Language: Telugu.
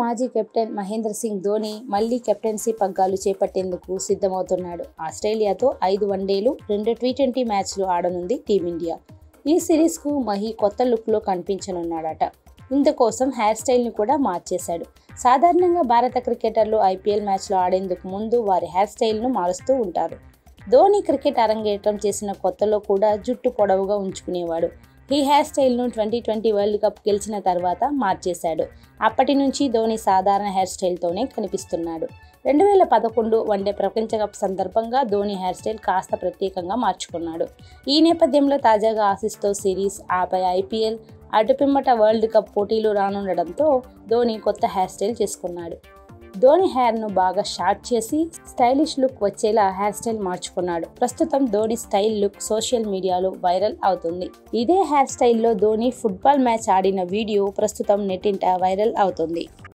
మాజీ కెప్టెన్ మహేంద్ర సింగ్ ధోని మళ్లీ కెప్టెన్సీ పగ్గాలు చేపట్టేందుకు సిద్ధమవుతున్నాడు ఆస్ట్రేలియాతో ఐదు వన్డేలు రెండు టీ ట్వంటీ మ్యాచ్లు ఆడనుంది టీమిండియా ఈ సిరీస్కు మహి కొత్త లుక్లో కనిపించనున్నాడట ఇందుకోసం హెయిర్ స్టైల్ని కూడా మార్చేశాడు సాధారణంగా భారత క్రికెటర్లు ఐపీఎల్ మ్యాచ్లో ఆడేందుకు ముందు వారి హెయిర్ స్టైల్ను మారుస్తూ ఉంటారు ధోని క్రికెట్ అరంగేట్రం చేసిన కొత్తలో కూడా జుట్టు పొడవుగా ఉంచుకునేవాడు ఈ హెయిర్ స్టైల్ను ట్వంటీ ట్వంటీ వరల్డ్ కప్ గెలిచిన తర్వాత మార్చేశాడు అప్పటి నుంచి ధోని సాధారణ హెయిర్ స్టైల్తోనే కనిపిస్తున్నాడు రెండు వేల పదకొండు వన్డే ప్రపంచ కప్ సందర్భంగా ధోని హెయిర్ స్టైల్ కాస్త ప్రత్యేకంగా మార్చుకున్నాడు ఈ నేపథ్యంలో తాజాగా ఆసిస్తో సిరీస్ ఆపై ఐపీఎల్ అటుపిమ్మట వరల్డ్ కప్ పోటీలు రానుండడంతో ధోని కొత్త హెయిర్ స్టైల్ చేసుకున్నాడు ధోని హెయిర్ను బాగా షార్ట్ చేసి స్టైలిష్ లుక్ వచ్చేలా హెయిర్ స్టైల్ మార్చుకున్నాడు ప్రస్తుతం ధోని స్టైల్ లుక్ సోషల్ మీడియాలో వైరల్ అవుతుంది ఇదే హెయిర్ స్టైల్లో ధోని ఫుట్బాల్ మ్యాచ్ ఆడిన వీడియో ప్రస్తుతం నెట్టింట వైరల్ అవుతుంది